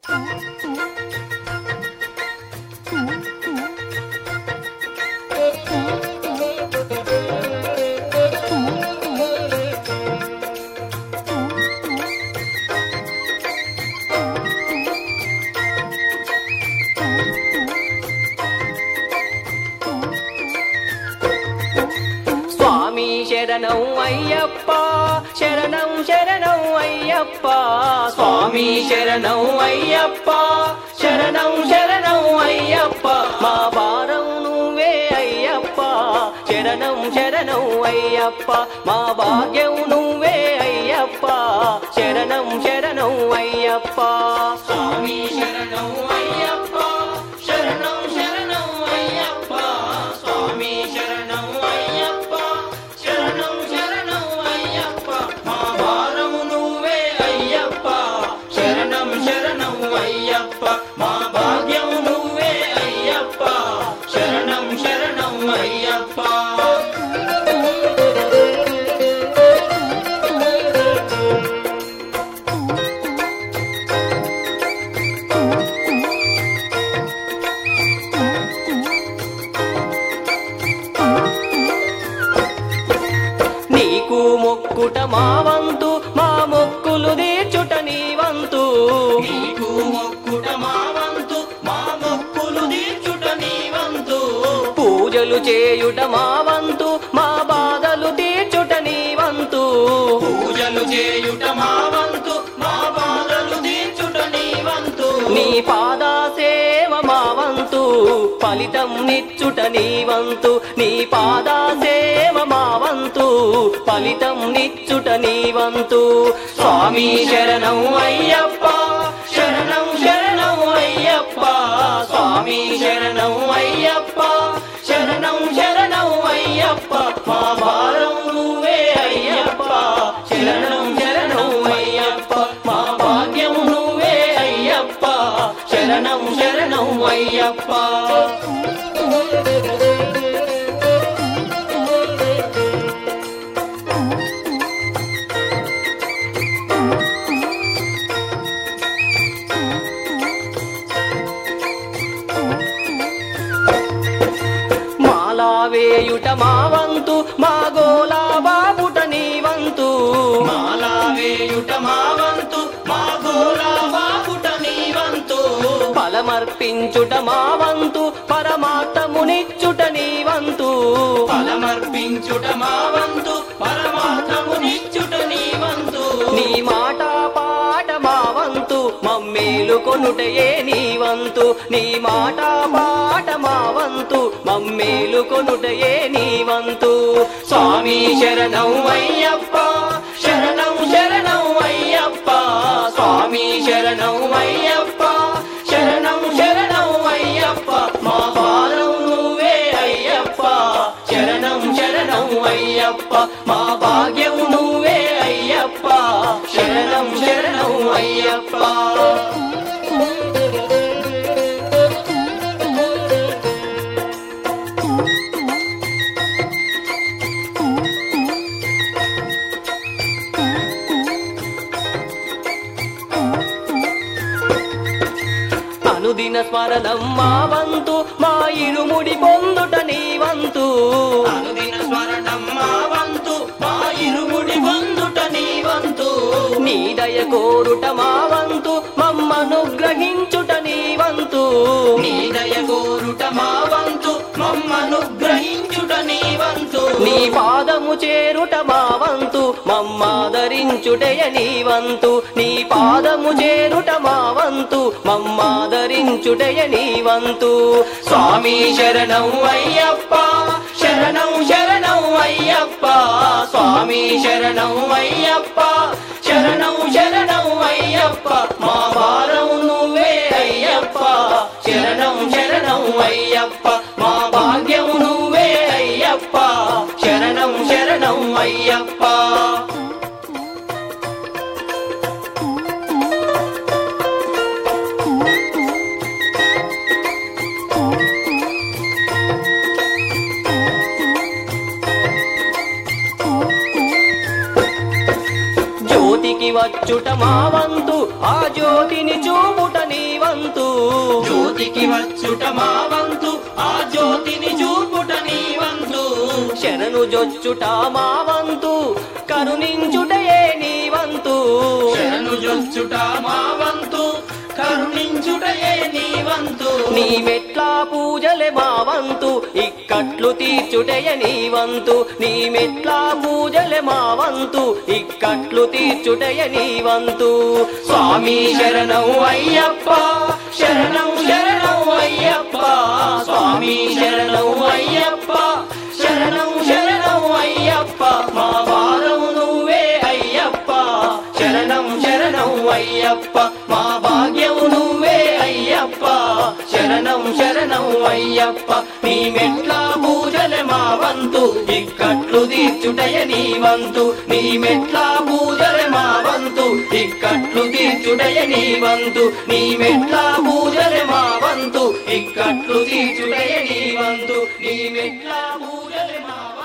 స్వామి శరణం అయ్యప్ప శరణం శరణం అయ్యప్ప స్వామి శరణం అయ్యప్ప శరణం శరణం అయ్యప్ప మా భారం నువ్వే అయ్యప్ప శరణం శరణం అయ్యప్ప మా భాగ్యం నువ్వే అయ్యప్ప శరణం శరణం అయ్యప్ప స్వామి శరణం అయ్యప్ప శరణం శరణం అయ్యప్ప స్వామి శరణం అయ్యప్ప శరణం శరణం అయ్యప్ప మా భారం నువ్వే అయ్యప్ప శరణం శరణం అయ్యప్ప మా భాగ్యం నువ్వే అయ్యప్ప శరణం శరణం అయ్యప్ప నీకు మొక్కుట మా వంతు మా మొక్కులు తీర్చుట నీ వంతు నీకు మొక్కుట మా వంతు మా మొక్కులు తీర్చుట నీ వంతు పూజలు చేయుట మా వంతు మా బాధలు తీర్చుట నీ వంతు పూజలు చేయుట మా వంతు మా బాధలు తీర్చుట నీ వంతు నీ పాదా సేవ మా వంతు ఫలితం నిచ్చుట నీ వంతు నీ పాదా సేవ మా వంతు ఫలితం నిచ్చుట నీ వంతు స్వామి శరణం అయ్యప్ప శరణం శరణం అయ్యప్ప స్వామి శరణం అయ్యప్ప శరణం శరణం అయ్యప్ప మా భారం నువ్వే అయ్యప్ప శరణం శరణం అయ్యప్ప మా భాగ్యం నువ్వే అయ్యప్ప శరణం శరణం అయ్యప్ప మాలా వేయుట మా వంతు మా గోలా బాబుట నీ వంతు మాలా వేయుట మా వంతు మా గోలా బాబుట నీ వంతు ఫలమర్పించుట మా వంతు పరమార్థమునిచ్చుట నీ వంతు ఫలమర్పించుట మా వంతు పరమార్థమునిచ్చుట నీ వంతు నీ మాట పాట మా వంతు మమ్మేలు కొనుటయే నీ వంతు నీ మాట పాట మా వంతు మమ్మేలు కొనుటయే నీ వంతు స్వామి శరణం అయ్యప్ప శరణం శరణం అయ్యప్ప స్వామి శరణం అయ్యప్ప శరణం శరణం అయ్యప్ప మా భారం నువ్వే అయ్యప్ప శరణం శరణం అయ్యప్ప మా భాగ్యం నువ్వే అయ్యప్ప శరణం శరణం అయ్యప్ప అనుదిన స్మరణం మా వంతు మా ఇరుముడి పొందుట నీ వంతు అనుదిన స్మరణం మా వంతు మా ఇరుముడి పొందుట నీ వంతు నీ దయ కోరుట మా వంతు మమ్మను గ్రహించుట నీ వంతు నీ దయ కోరుట మా వంతు మమ్మను గ్రహించుట నీ వంతు నీ పాదము చేరుట మా వంతు మమ్మాదరించుటయ నీ వంతు నీ పాదము చేరుట మా వంతు మమ్మాదరించుటయ నీ వంతు స్వామి శరణం అయ్యప్ప శరణం శరణం అయ్యప్ప స్వామి శరణం అయ్యప్ప శరణం శరణం అయ్యప్ప మా భారం నువ్వే అయ్యప్ప శరణం శరణం అయ్యప్ప మా భాగ్యం నువ్వే అయ్యప్ప శరణం శరణం అయ్యప్ప జ్యోతికి వచ్చుట మా వంతు ఆ జ్యోతిని చూపుట నీ వంతు జ్యోతికి వచ్చుట మా వంతు ఆ జ్యోతిని చూపుట నీ వంతు శరణు జొచ్చుట మా వంతు కరుణించుటయే నీ వంతు శరణు జొచ్చుట మా వంతు కరుణించుటయే నీ వంతు నీ మెట్ల పూజలే మా వంతు ఇక్కట్లు తీర్చుటయ నీ వంతు నీ మెట్ల పూజలే మా వంతు ఇక్కట్లు తీర్చుటయ నీ వంతు స్వామి శరణం అయ్యప్ప శరణం శరణం అయ్యప్ప స్వామి శరణం అయ్యప్ప శరణం శరణం అయ్యప్ప మా వారం నువ్వే అయ్యప్ప శరణం శరణం అయ్యప్ప మా భాగ్యం నువ్వే అయ్యప్ప శరణం శరణం అయ్యప్ప నీ మెట్ల పూజలే మా వంతు ఇక్కట్లు తీర్చుటయ నీ వంతు నీ మెట్ల పూజలే మా వంతు ఇక్కట్లు తీర్చుటయ నీ వంతు నీ మెట్ల పూజలే మా వంతు ఇక్కట్లు తీర్చుటయ నీ వంతు నీ మెట్ల పూజలే మా వంతు